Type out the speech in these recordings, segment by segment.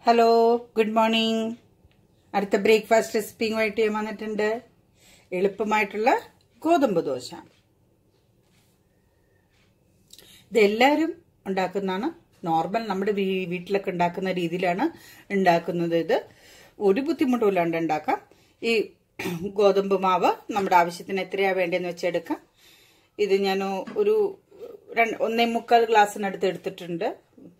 Hello good morning അടുത്ത breakfast റെസിപ്പിയുമായിട്ട് ഞാൻ വന്നിട്ടുണ്ട് എളുപ്പമായിട്ടുള്ള ഗോതമ്പ് ദോശ ഇതെല്ലാവരും ഉണ്ടാക്കുന്നതാണ് നോർമൽ നമ്മുടെ വീ- വീട്ടിലൊക്കെ ഉണ്ടാക്കുന്ന രീതിയിലാണ് ഉണ്ടാക്കുന്നത് ഇത് ഒരു ബുദ്ധിമുട്ടുമില്ലാണ്ട് ഉണ്ടാക്കാം ഈ ഗോതമ്പ് മാവ് നമ്മുടെ ആവശ്യത്തിന് എത്രയാ വേണ്ടതെന്ന് വെച്ചെടുക്കാം ഇത് ഞാൻ ഒരു രണ്ട് ഒന്നേ മുക്കാൽ ഗ്ലാസ്സിനടുത്ത് എടുത്തിട്ടുണ്ട്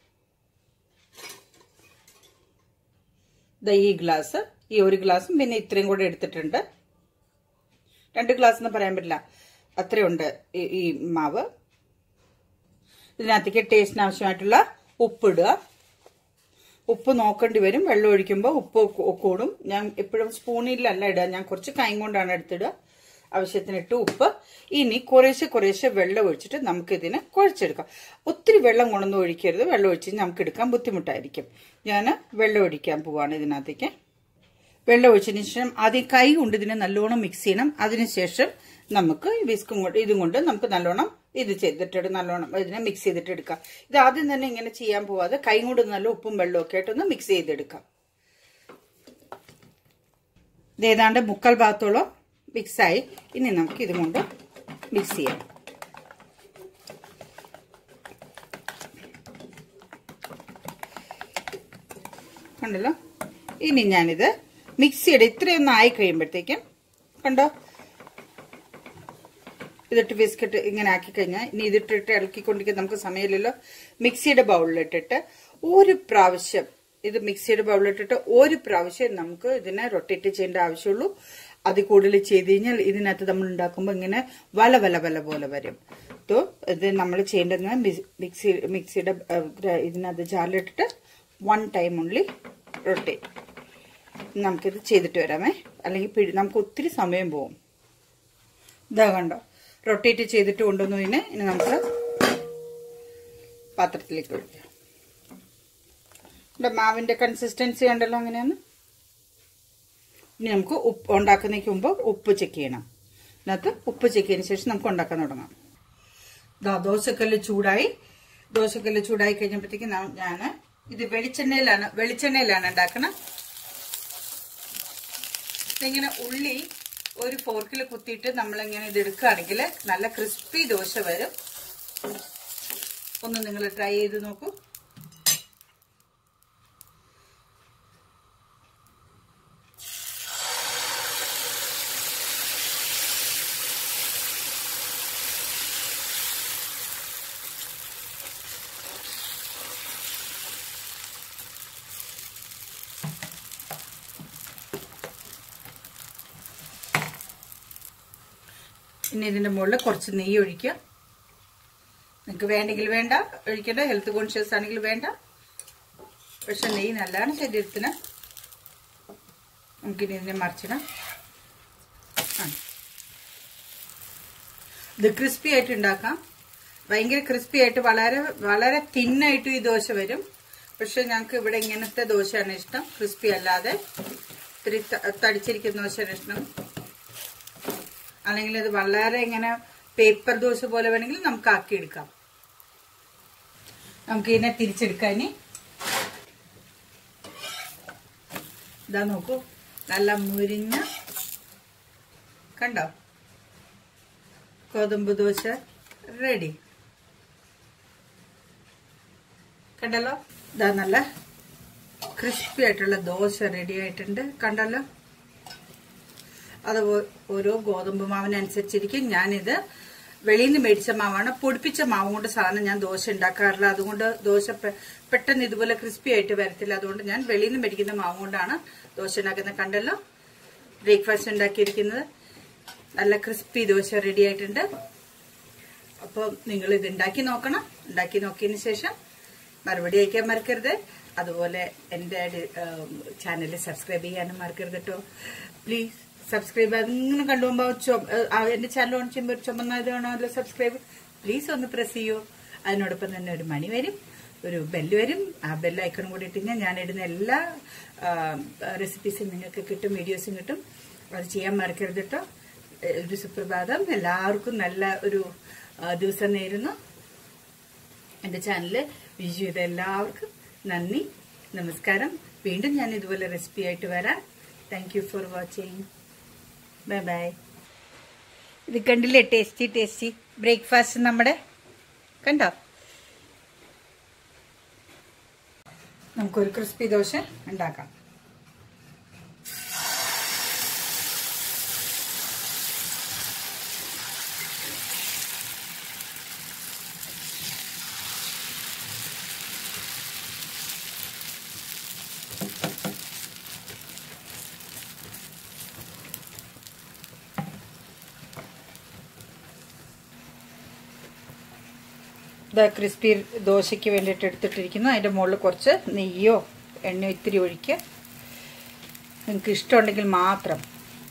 ദാ ഈ ഗ്ലാസ് ഈ ഒരു ഗ്ലാസും പിന്നെ ഇത്രയും കൂടെ എടുത്തിട്ടുണ്ട് രണ്ട് ഗ്ലാസ് എന്ന് പറയാൻ പറ്റില്ല അത്രയുണ്ട് ഈ- ഈ മാവ് ഇതിനകത്തേക്ക് ടേസ്റ്റിന് ആവശ്യമായിട്ടുള്ള ഉപ്പിടുക ഉപ്പ് നോക്കേണ്ടി വരും വെള്ളം ഒഴിക്കുമ്പോൾ ഉപ്പ് കൂ- കൂടും ഞാൻ എപ്പോഴും സ്പൂണിലല്ല ഇടുക ഞാൻ കുറച്ച് കൈ കൊണ്ടാണ് എടുത്തിടുക ആവശ്യത്തിനിട്ട് ഉപ്പ് ഇനി കുറേശ്ശെ കുറേശ്ശെ വെള്ളം ഒഴിച്ചിട്ട് നമുക്ക് ഇതിനെ കുഴച്ചെടുക്കാം ഒത്തിരി വെള്ളം കൊണ്ടൊന്നും ഒഴിക്കരുത് വെള്ളം ഒഴിച്ച് നമുക്ക് എടുക്കാൻ ബുദ്ധിമുട്ടായിരിക്കും ഞാൻ വെള്ളം ഒഴിക്കാൻ പോവാണ് ഇതിനകത്തേക്ക് വെള്ളം ഒഴിച്ചതിന് ശേഷം ആദ്യം കൈ കൊണ്ട് ഇതിനെ നല്ലോണം മിക്സ് ചെയ്യണം അതിനുശേഷം നമുക്ക് ഈ വിസ്കും കൊണ്ട് ഇതും കൊണ്ട് നമുക്ക് നല്ലോണം ഇത് ചെയ്തിട്ട് നല്ലോണം ഇതിനെ മിക്സ് ചെയ്തിട്ട് എടുക്കാം ഇത് ആദ്യം തന്നെ ഇങ്ങനെ ചെയ്യാൻ പോവാതെ കൈ കൊണ്ട് നല്ല ഉപ്പും വെള്ളവും ഒക്കെ ആയിട്ടൊന്ന് മിക്സ് ചെയ്തെടുക്കാം ഇത് ഏതാണ്ട് മുക്കാൽ ഭാഗത്തോളം മിക്സായി ഇനി നമുക്ക് ഇതും കൊണ്ട് മിക്സ് ചെയ്യാം കണ്ടല്ലോ ഇനി ഞാനിത് മിക്സിയുടെ ഇത്രയൊന്നും ആയി കഴിയുമ്പോഴത്തേക്കും കണ്ടോ ഇതിട്ട് ബിസ്ക്കറ്റ് ഇങ്ങനെ ആക്കി കഴിഞ്ഞാൽ ഇനി ഇതിട്ടിട്ട് ഇളക്കിക്കൊണ്ടിരിക്കാൻ നമുക്ക് സമയമില്ലല്ലോ മിക്സിയുടെ ബൗളിലിട്ടിട്ട് ഒരു പ്രാവശ്യം ഇത് മിക്സിയുടെ ബൗളിലിട്ടിട്ട് ഒരു പ്രാവശ്യം നമുക്ക് ഇതിനെ റൊട്ടേറ്റ് ചെയ്യേണ്ട ആവശ്യമുള്ളൂ അത് കൂടുതൽ ചെയ്ത് കഴിഞ്ഞാൽ ഇതിനകത്ത് നമ്മൾ ഉണ്ടാക്കുമ്പോൾ ഇങ്ങനെ വല വല വല പോലെ വരും തോ ഇത് നമ്മൾ ചെയ്യേണ്ടത് മിക്സി മിക്സിയുടെ ഏഹ്, ഇതിനകത്ത് ജാറിലിട്ടിട്ട് വൺ ടൈം ഓൺലി റൊട്ടേറ്റ് നമുക്കിത് ചെയ്തിട്ട് വരാമേ അല്ലെങ്കിൽ പിടി നമുക്ക് ഒത്തിരി സമയം പോകും ഇതാ കണ്ടോ റൊട്ടേറ്റ് ചെയ്തിട്ട് കൊണ്ടുവന്നു ഇതിനെ ഇനി നമുക്ക് പാത്രത്തിലേക്ക് ഒഴിക്കാം ഇവിടെ മാവിന്റെ കൺസിസ്റ്റൻസി ഉണ്ടല്ലോ അങ്ങനെയാണ് ഇനി നമുക്ക് ഉപ്പ് ഉണ്ടാക്കുന്നതിന് മുമ്പ് ഉപ്പ് ചെക്ക് ചെയ്യണം അതിനകത്ത് ഉപ്പ് ചെക്ക് ചെയ്തതിന് ശേഷം നമുക്ക് ഉണ്ടാക്കാൻ തുടങ്ങാം ദാ ദോശക്കല്ല് ചൂടായി ദോശക്കല്ല് ചൂടായി കഴിഞ്ഞപ്പോഴത്തേക്ക് ഞാൻ ഇത് വെളിച്ചെണ്ണയിലാണ് വെളിച്ചെണ്ണയിലാണ് ഉണ്ടാക്കണം ഇങ്ങനെ ഉള്ളി ഒരു ഫോർക്കിൽ കുത്തിയിട്ട് നമ്മളിങ്ങനെ ഇത് എടുക്കുകയാണെങ്കിൽ നല്ല ക്രിസ്പി ദോശ വരും ഒന്ന് നിങ്ങൾ ട്രൈ ചെയ്ത് നോക്കൂ ഇനി ഇതിന്റെ മുകളിൽ കുറച്ച് നെയ്യ് ഒഴിക്കുക നിങ്ങൾക്ക് വേണ്ടെങ്കിൽ വേണ്ട ഒഴിക്കേണ്ട ഹെൽത്ത് കോൺഷ്യസ് ആണെങ്കിൽ വേണ്ട പക്ഷെ നെയ്യ് നല്ലതാണ് ശരീരത്തിന് നമുക്കിനി ഇതിനെ മറിച്ചിടാം ആ. ഇത് ക്രിസ്പി ആയിട്ട് ഉണ്ടാക്കാം ഭയങ്കര ക്രിസ്പി ആയിട്ട് വളരെ വളരെ തിന്നായിട്ടും ഈ ദോശ വരും പക്ഷെ ഞങ്ങൾക്ക് ഇവിടെ ഇങ്ങനത്തെ ദോശയാണ് ഇഷ്ടം ക്രിസ്പി അല്ലാതെ ഇത്തിരി ത- തടിച്ചിരിക്കുന്ന ദോശയാണ് ഇഷ്ടം അല്ലെങ്കിൽ അത് വളരെ ഇങ്ങനെ പേപ്പർ ദോശ പോലെ വേണമെങ്കിൽ നമുക്ക് ആക്കിയെടുക്കാം നമുക്ക് ഇതിനെ തിരിച്ചെടുക്കാം ഇനി ഇതാ നോക്കൂ നല്ല മുരിഞ്ഞ കണ്ടോ ഗോതമ്പ് ദോശ റെഡി കണ്ടല്ലോ ഇതാ നല്ല ക്രിസ്പി ആയിട്ടുള്ള ദോശ റെഡി ആയിട്ടുണ്ട് കണ്ടല്ലോ അത് ഓ- ഓരോ ഗോതമ്പ് മാവിനനുസരിച്ചിരിക്കും ഞാനിത് വെളിയിൽ നിന്ന് മേടിച്ച മാവാണ് പൊടിപ്പിച്ച മാവ് കൊണ്ട് സാധനം ഞാൻ ദോശ ഉണ്ടാക്കാറില്ല അതുകൊണ്ട് ദോശ പെ- പെട്ടെന്ന് ഇതുപോലെ ക്രിസ്പി ആയിട്ട് വരത്തില്ല അതുകൊണ്ട് ഞാൻ വെളിയിൽ നിന്ന് മേടിക്കുന്ന മാവ് കൊണ്ടാണ് ദോശ ഉണ്ടാക്കുന്നത് കണ്ടല്ലോ ബ്രേക്ക്ഫാസ്റ്റ് ഉണ്ടാക്കിയിരിക്കുന്നത് നല്ല ക്രിസ്പി ദോശ റെഡി ആയിട്ടുണ്ട് അപ്പോൾ നിങ്ങൾ ഇത് ഉണ്ടാക്കി നോക്കണം ഉണ്ടാക്കി നോക്കിയതിന് ശേഷം മറുപടി അയക്കാൻ മറക്കരുത് അതുപോലെ എൻ്റെ ചാനൽ സബ്സ്ക്രൈബ് ചെയ്യാനും മറക്കരുത് കേട്ടോ പ്ലീസ് സബ്സ്ക്രൈബ് അങ്ങനെ കണ്ടുപോകുമ്പോൾ എൻ്റെ ചാനൽ ഓൺ ചെയ്യുമ്പോൾ ഒരു ചുമന്ന ഇത് വേണമല്ലോ സബ്സ്ക്രൈബ് പ്ലീസ് ഒന്ന് പ്രസ് ചെയ്യൂ അതിനോടൊപ്പം തന്നെ ഒരു മണി വരും ഒരു ബെല്ല് വരും ആ ബെല്ല് ഐക്കണും കൂടി ഇട്ട് കഴിഞ്ഞാൽ ഞാൻ ഇടുന്ന എല്ലാ റെസിപ്പീസും നിങ്ങൾക്ക് കിട്ടും വീഡിയോസും കിട്ടും അത് ചെയ്യാൻ മറക്കരുത് കേട്ടോ ഒരു സുപ്രഭാതം എല്ലാവർക്കും നല്ല ഒരു ആ, ദിവസം നേരുന്നു എൻ്റെ ചാനൽ വിജു ചെയ്ത എല്ലാവർക്കും നന്ദി നമസ്കാരം വീണ്ടും ഞാൻ ഇതുപോലെ റെസിപ്പി ആയിട്ട് വരാം thank you for watching bye bye ഇത് കണ്ടില്ലേ ടേസ്റ്റി ടേസ്റ്റി ബ്രേക്ക്ഫാസ്റ്റ് നമ്മുടെ കണ്ടോ നമുക്കൊരു ക്രിസ്പി ദോശ ഉണ്ടാക്കാം ഇതാ ക്രിസ്പി ദോശയ്ക്ക് വേണ്ടിയിട്ട് എടുത്തിട്ടിരിക്കുന്നു അതിൻ്റെ മുകളിൽ കുറച്ച് നെയ്യോ എണ്ണയോ ഇത്തിരി ഒഴിക്കുക നിങ്ങൾക്ക് ഇഷ്ടമുണ്ടെങ്കിൽ മാത്രം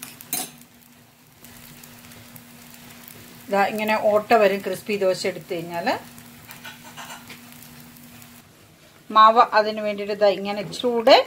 ഇതാ ഇങ്ങനെ ഓട്ട വരും ക്രിസ്പി ദോശ എടുത്തു കഴിഞ്ഞാൽ മാവ് അതിന് വേണ്ടിയിട്ട് ഇതാ ഇങ്ങനെ ഇച്ചിരൂടെ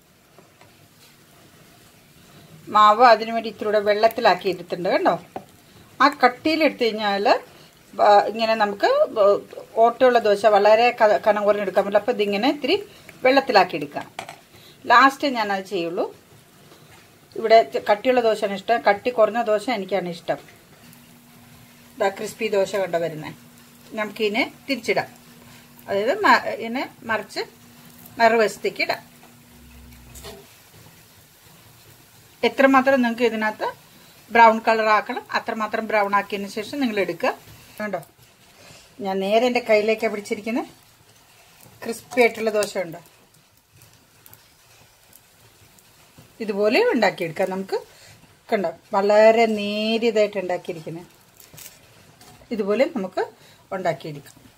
മാവ് അതിന് വേണ്ടി ഇത്തിരി കൂടെ വെള്ളത്തിലാക്കി എടുത്തിട്ടുണ്ട് കേട്ടോ ആ കട്ടിയിലെടുത്തു കഴിഞ്ഞാൽ ഇങ്ങനെ നമുക്ക് ഓട്ടമുള്ള ദോശ വളരെ കനം കുറഞ്ഞെടുക്കാൻ പറ്റില്ല അപ്പോൾ ഇതിങ്ങനെ ഇത്തിരി വെള്ളത്തിലാക്കി എടുക്കാം ലാസ്റ്റ് ഞാനത് ചെയ്യുള്ളൂ ഇവിടെ കട്ടിയുള്ള ദോശയാണ് ഇഷ്ടം കട്ടി കുറഞ്ഞ ദോശ എനിക്കാണ് ഇഷ്ടം ഇതാ ക്രിസ്പി ദോശ കൊണ്ട് വരുന്നത് നമുക്കിതിനെ തിരിച്ചിടാം അതായത് ഇതിനെ മറിച്ച് മറുവശത്തേക്ക് ഇടാം എത്രമാത്രം നിങ്ങൾക്ക് ഇതിനകത്ത് ബ്രൗൺ കളർ ആക്കണം അത്രമാത്രം ബ്രൗൺ ആക്കിയതിന് ശേഷം നിങ്ങൾ എടുക്കുക കണ്ടോ ഞാൻ നേരെ എൻ്റെ കയ്യിലേക്കാണ് പിടിച്ചിരിക്കുന്നത് ക്രിസ്പി ആയിട്ടുള്ള ദോശ ഉണ്ടോ ഇതുപോലെ ഉണ്ടാക്കിയെടുക്കാം നമുക്ക് കണ്ടോ വളരെ നേരിയതായിട്ട് ഉണ്ടാക്കിയിരിക്കുന്നത് ഇതുപോലെ നമുക്ക് ഉണ്ടാക്കിയെടുക്കാം